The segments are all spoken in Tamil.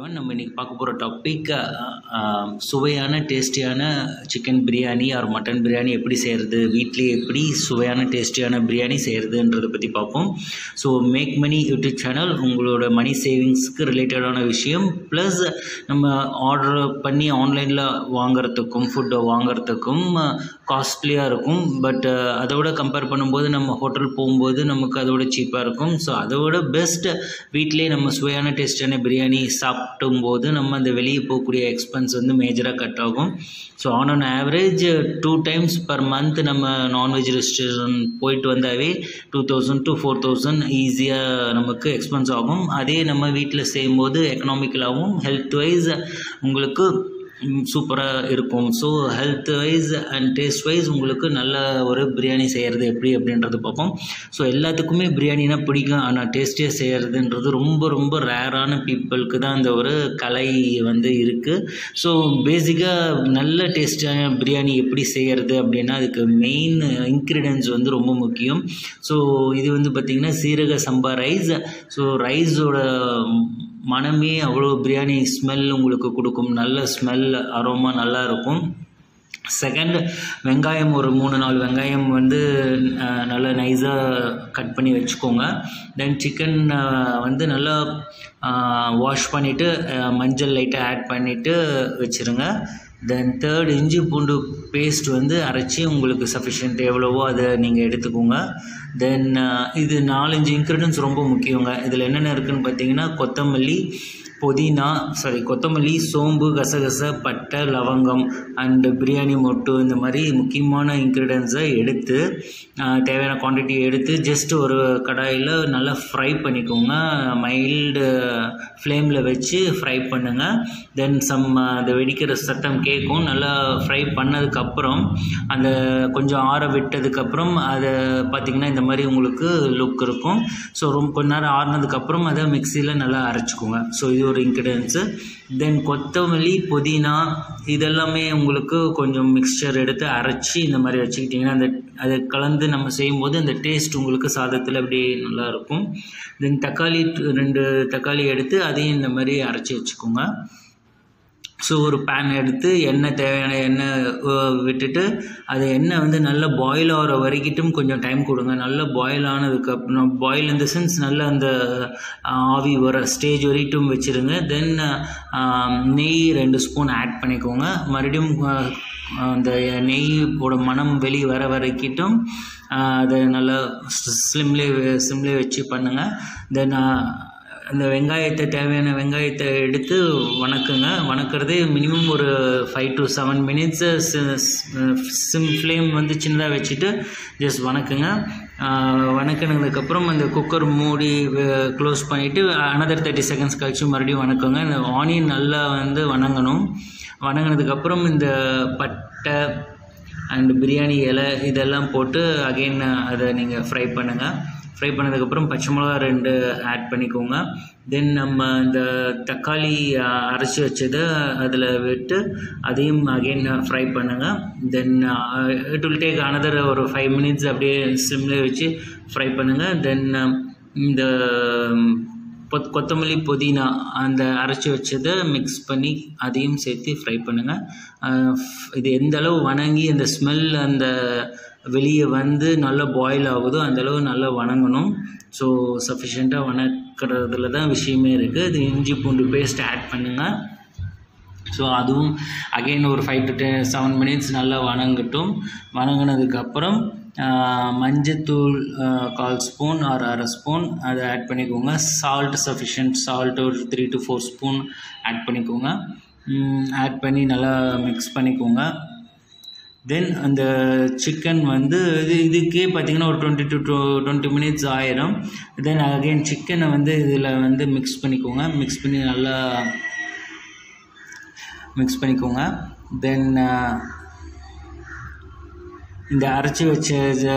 எவ்ரிவன் நம்ம இன்றைக்கி பார்க்க போகிற டாபிக் சுவையான டேஸ்டியான chicken biryani or mutton biryani எப்படி செய்கிறது வீட்லேயே எப்படி சுவையான டேஸ்டியான பிரியாணி செய்கிறதுன்றதை பற்றி பார்ப்போம் so Make Money YouTube channel உங்களோட மணி சேவிங்ஸ்க்கு ரிலேட்டடான விஷயம் ப்ளஸ் நம்ம ஆர்டர் பண்ணி ஆன்லைனில் வாங்குறதுக்கும் ஃபுட்டை வாங்குறதுக்கும் காஸ்ட்லியாக இருக்கும் பட் அதை விட கம்பேர் பண்ணும்போது நம்ம ஹோட்டல் போகும்போது நமக்கு அதோட சீப்பாக இருக்கும் ஸோ அதை விட பெஸ்ட் வீட்டிலே நம்ம சுவையான டேஸ்டான பிரியாணி சாப்பிடும் போது நம்ம அந்த வெளியே போகக்கூடிய எக்ஸ்பென்ஸ் வந்து மேஜராக கட் ஆகும் so on on average two times per month நம்ம நான்வெஜ் ரெஸ்டாரண்ட் போயிட்டு வந்தாவே two thousand to four thousand ஈஸியாக நமக்கு எக்ஸ்பென்ஸ் ஆகும் அதே நம்ம வீட்டில் செய்யும்போது எக்கனாமிக்கலாகவும் ஹெல்த் வைஸ் உங்களுக்கு சூப்பராக இருக்கும் so health wise and taste wise உங்களுக்கு நல்ல ஒரு பிரியாணி செய்கிறது எப்படி அப்படின்றது பார்ப்போம் ஸோ எல்லாத்துக்குமே பிரியாணினா பிடிக்கும் ஆனால் டேஸ்டியாக செய்கிறதுன்றது ரொம்ப ரொம்ப ரேரான பீப்புளுக்கு தான் அந்த ஒரு கலை வந்து இருக்குது ஸோ பேசிக்காக நல்ல டேஸ்டான பிரியாணி எப்படி செய்கிறது அப்படின்னா அதுக்கு மெயின் இன்க்ரீடியன்ஸ் வந்து ரொம்ப முக்கியம் ஸோ இது வந்து பார்த்திங்கன்னா சீரக சம்பா ரைஸ் ஸோ ரைஸோட மனமே அவ்வளோ பிரியாணி ஸ்மெல் உங்களுக்கு கொடுக்கும் நல்ல ஸ்மெல் அரோமா நல்லா இருக்கும் செகண்ட் வெங்காயம் ஒரு மூணு நாலு வெங்காயம் வந்து நல்லா நைஸாக கட் பண்ணி வச்சுக்கோங்க தென் சிக்கன் வந்து நல்லா வாஷ் பண்ணிவிட்டு மஞ்சள் லைட்டாக ஆட் பண்ணிவிட்டு வச்சுருங்க தென் தேர்ட் இஞ்சி பூண்டு பேஸ்ட் வந்து அரைச்சி உங்களுக்கு சஃபிஷியன்ட் எவ்வளவோ அதை நீங்கள் எடுத்துக்கோங்க தென் இது நாலஞ்சு இன்க்ரீடியன்ஸ் ரொம்ப முக்கியங்க இதில் என்னென்ன இருக்குதுன்னு பார்த்தீங்கன்னா கொத்தமல்லி புதினா சாரி கொத்தமல்லி சோம்பு கசகச பட்டை லவங்கம் அண்டு பிரியாணி மொட்டு இந்த மாதிரி முக்கியமான இன்க்ரீடியன்ஸை எடுத்து தேவையான குவான்டிட்டி எடுத்து ஜஸ்ட் ஒரு கடாயில் நல்லா ஃப்ரை பண்ணிக்கோங்க மைல்டு ஃப்ளேமில் வச்சு ஃப்ரை பண்ணுங்கள் தென் சம் அந்த வெடிக்கிற சத்தம் கேட்கும் நல்லா ஃப்ரை பண்ணதுக்கப்புறம் அந்த கொஞ்சம் ஆற விட்டதுக்கப்புறம் அதை பார்த்திங்கன்னா இந்த மாதிரி உங்களுக்கு லுக் இருக்கும் ஸோ ரொம்ப கொஞ்ச நேரம் ஆறுனதுக்கப்புறம் அதை மிக்சியில் நல்லா அரைச்சிக்கோங்க ஸோ இது ஒரு இன்க்ரீடியன்ஸு தென் கொத்தமல்லி புதினா இதெல்லாமே உங்களுக்கு கொஞ்சம் மிக்சர் எடுத்து அரைச்சி இந்த மாதிரி வச்சுக்கிட்டிங்கன்னா அந்த அதை கலந்து நம்ம செய்யும்போது அந்த டேஸ்ட் உங்களுக்கு சாதத்தில் அப்படியே நல்லாயிருக்கும் தென் தக்காளி ரெண்டு தக்காளி எடுத்து அதையும் இந்த மாதிரி அரைச்சி வச்சுக்கோங்க ஸோ ஒரு பேன் எடுத்து எண்ணெய் தேவையான எண்ணெய் விட்டுட்டு அது எண்ணெய் வந்து நல்லா பாயில் ஆகிற வரைக்கிட்டும் கொஞ்சம் டைம் கொடுங்க நல்லா பாயில் ஆனதுக்கு அப்புறம் பாயில் இந்த சென்ஸ் நல்லா அந்த ஆவி வர ஸ்டேஜ் வரைக்கும் வச்சுருங்க தென் நெய் ரெண்டு ஸ்பூன் ஆட் பண்ணிக்கோங்க மறுபடியும் அந்த நெய்யோட மனம் வெளியே வர வரைக்கிட்டும் அதை நல்லா ஸ்லிம்லேயே ஸ்லிம்லேயே வச்சு பண்ணுங்கள் தென் அந்த வெங்காயத்தை தேவையான வெங்காயத்தை எடுத்து வணக்குங்க வணக்கிறதே மினிமம் ஒரு five to seven minutes sim flame வந்து சின்னதாக வச்சுட்டு ஜஸ்ட் வணக்குங்க வணக்கினதுக்கப்புறம் அந்த குக்கர் மூடி க்ளோஸ் பண்ணிவிட்டு அனதர் தேர்ட்டி செகண்ட்ஸ் கழிச்சு மறுபடியும் வணக்குங்க இந்த ஆனியன் நல்லா வந்து வணங்கணும் வணங்கினதுக்கப்புறம் இந்த பட்டை அண்ட் பிரியாணி இலை இதெல்லாம் போட்டு அகெயின் அதை நீங்கள் ஃப்ரை பண்ணுங்கள் ஃப்ரை பண்ணதுக்கப்புறம் பச்சை மிளகா ரெண்டு ஆட் பண்ணிக்கோங்க தென் நம்ம இந்த தக்காளி அரைச்சி வச்சதை அதில் விட்டு அதையும் அகெயின் ஃப்ரை பண்ணுங்கள் then it will take another ஒரு ஃபைவ் மினிட்ஸ் அப்படியே சிம்லேயே வச்சு ஃப்ரை பண்ணுங்கள் தென் இந்த பொத் கொத்தமல்லி புதினா அந்த அரைச்சி வச்சதை மிக்ஸ் பண்ணி அதையும் சேர்த்து ஃப்ரை பண்ணுங்கள் இது எந்த அளவு வணங்கி அந்த ஸ்மெல் அந்த வெளியே வந்து நல்லா பாயில் ஆகுதோ அந்தளவு நல்லா வணங்கணும் ஸோ சஃபிஷியண்ட்டாக வணக்கிறதுல தான் விஷயமே இருக்குது இது இஞ்சி பூண்டு பேஸ்ட் ஆட் பண்ணுங்கள் ஸோ அதுவும் அகெயின் ஒரு five to ten seven minutes நல்லா வணங்கட்டும் வணங்கினதுக்கப்புறம் மஞ்சத்தூள் கால் ஸ்பூன் ஆர் அரை ஸ்பூன் அதை ஆட் பண்ணிக்கோங்க சால்ட் சஃபிஷியன்ட் சால்ட் ஒரு three to four spoon add பண்ணிக்கோங்க ஆட் பண்ணி நல்லா மிக்ஸ் பண்ணிக்கோங்க தென் அந்த சிக்கன் வந்து இது இதுக்கே பார்த்திங்கன்னா ஒரு twenty to two twenty minutes ஆயிரும் தென் அகெயின் சிக்கனை வந்து இதில் வந்து மிக்ஸ் பண்ணிக்கோங்க மிக்ஸ் பண்ணி நல்லா மிக்ஸ் பண்ணிக்கோங்க தென் இந்த அரைச்சி வச்ச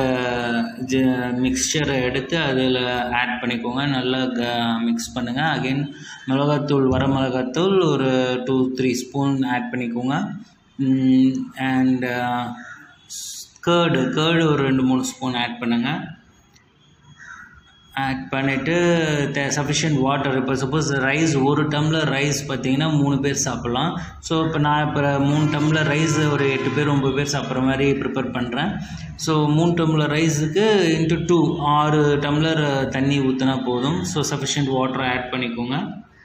மிக்சரை எடுத்து அதில் ஆட் பண்ணிக்கோங்க நல்லா க மிக்ஸ் பண்ணுங்கள் அகெயின் மிளகாத்தூள் வர மிளகாத்தூள் ஒரு டூ த்ரீ ஸ்பூன் ஆட் பண்ணிக்கோங்க அண்ட் கேர்டு கேர்டு ஒரு ரெண்டு மூணு ஸ்பூன் ஆட் பண்ணுங்கள் ஆட் பண்ணிவிட்டு தே சஃபிஷியன்ட் வாட்டர் இப்போ சப்போஸ் ரைஸ் ஒரு டம்ளர் ரைஸ் பார்த்தீங்கன்னா மூணு பேர் சாப்பிட்லாம் ஸோ இப்போ நான் இப்போ மூணு டம்ளர் ரைஸ் ஒரு எட்டு பேர் ஒம்பது பேர் சாப்பிட்ற மாதிரி ப்ரிப்பேர் பண்ணுறேன் ஸோ மூணு டம்ளர் ரைஸுக்கு இன்ட்டு டூ ஆறு டம்ளர் தண்ணி ஊற்றினா போதும் ஸோ சஃபிஷியன்ட் வாட்டர் ஆட் பண்ணிக்கோங்க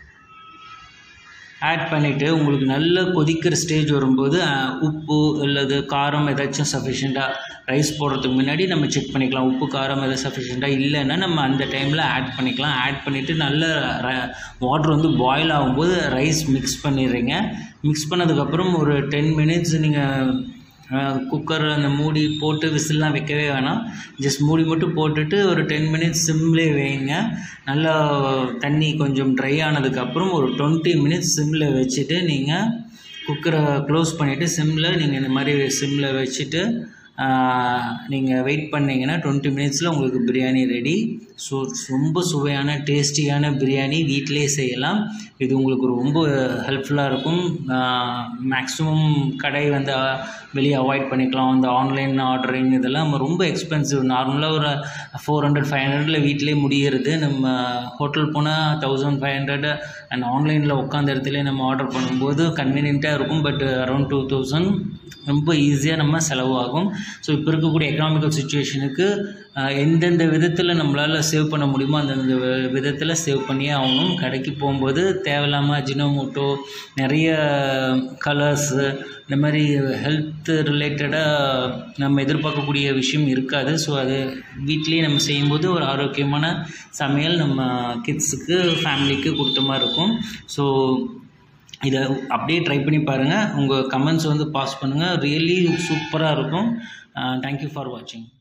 ஆட் பண்ணிவிட்டு உங்களுக்கு நல்ல கொதிக்கிற ஸ்டேஜ் வரும்போது அஹ், உப்பு அல்லது காரம் ஏதாச்சும் சஃபிஷியண்ட்டாக ரைஸ் போடுறதுக்கு முன்னாடி நம்ம செக் பண்ணிக்கலாம் உப்பு காரம் எதாவது சஃபிஷியண்ட்டாக இல்லைன்னா நம்ம அந்த டைமில் ஆட் பண்ணிக்கலாம் ஆட் பண்ணிவிட்டு நல்ல வாட்டர் வந்து பாயில் ஆகும்போது ரைஸ் மிக்ஸ் பண்ணிடுறீங்க மிக்ஸ் பண்ணதுக்கப்புறம் ஒரு டென் மினிட்ஸ் நீங்கள் குக்கர் அந்த மூடி போட்டு விசில்லாம் வைக்கவே வேணாம் ஜஸ்ட் மூடி மட்டும் போட்டுட்டு ஒரு டென் மினிட்ஸ் சிம்லேயே வைங்க நல்லா தண்ணி கொஞ்சம் ட்ரை ஆனதுக்கப்புறம் ஒரு டுவெண்ட்டி மினிட்ஸ் சிம்மில் வச்சுட்டு நீங்கள் குக்கரை க்ளோஸ் பண்ணிவிட்டு சிம்மில் நீங்கள் இந்த மாதிரி சிம்மில் வச்சுட்டு நீங்கள் வெயிட் பண்ணிங்கன்னா டுவெண்ட்டி மினிட்ஸில் உங்களுக்கு பிரியாணி ரெடி ஸோ ரொம்ப சுவையான டேஸ்டியான பிரியாணி வீட்டிலே செய்யலாம் இது உங்களுக்கு ரொம்ப ஹெல்ப்ஃபுல்லாக இருக்கும் மேக்ஸிமம் கடை வந்து வெளியே அவாய்ட் பண்ணிக்கலாம் அந்த ஆன்லைன் ஆர்டரிங் இதெல்லாம் ரொம்ப எக்ஸ்பென்சிவ் நார்மலாக ஒரு ஃபோர் ஹண்ட்ரட் ஃபைவ் ஹண்ட்ரடில் வீட்டிலே முடியிறது நம்ம ஹோட்டல் போனால் தௌசண்ட் ஃபைவ் ஹண்ட்ரட் அண்ட் ஆன்லைனில் உட்காந்த இடத்துல நம்ம ஆர்டர் பண்ணும்போது கன்வீனியண்ட்டாக இருக்கும் பட் அரௌண்ட் டூ தௌசண்ட் ரொம்ப ஈஸியாக நம்ம செலவாகும் ஸோ இப்போ இருக்கக்கூடிய எக்கனாமிக்கல் சுச்சுவேஷனுக்கு எந்தெந்த விதத்தில் நம்மளால் சேவ் பண்ண முடியுமோ அந்தந்த வி- விதத்தில் சேவ் பண்ணியே ஆகணும் கடைக்கு போகும்போது தேவையில்லாமல் அஜினோமோட்டோ நிறைய கலர்ஸு இந்த மாதிரி ஹெல்த் ரிலேட்டடாக நம்ம எதிர்பார்க்கக்கூடிய விஷயம் இருக்காது ஸோ அது வீட்டிலேயே நம்ம செய்யும்போது ஒரு ஆரோக்கியமான சமையல் நம்ம கிட்ஸுக்கு ஃபேமிலிக்கு கொடுத்த மாதிரி இருக்கும் ஸோ இதை அப்படியே ட்ரை பண்ணி பாருங்கள் உங்கள் கமெண்ட்ஸ் வந்து பாஸ் பண்ணுங்கள் ரியலி சூப்பராக இருக்கும் தேங்க்யூ ஃபார் வாட்சிங்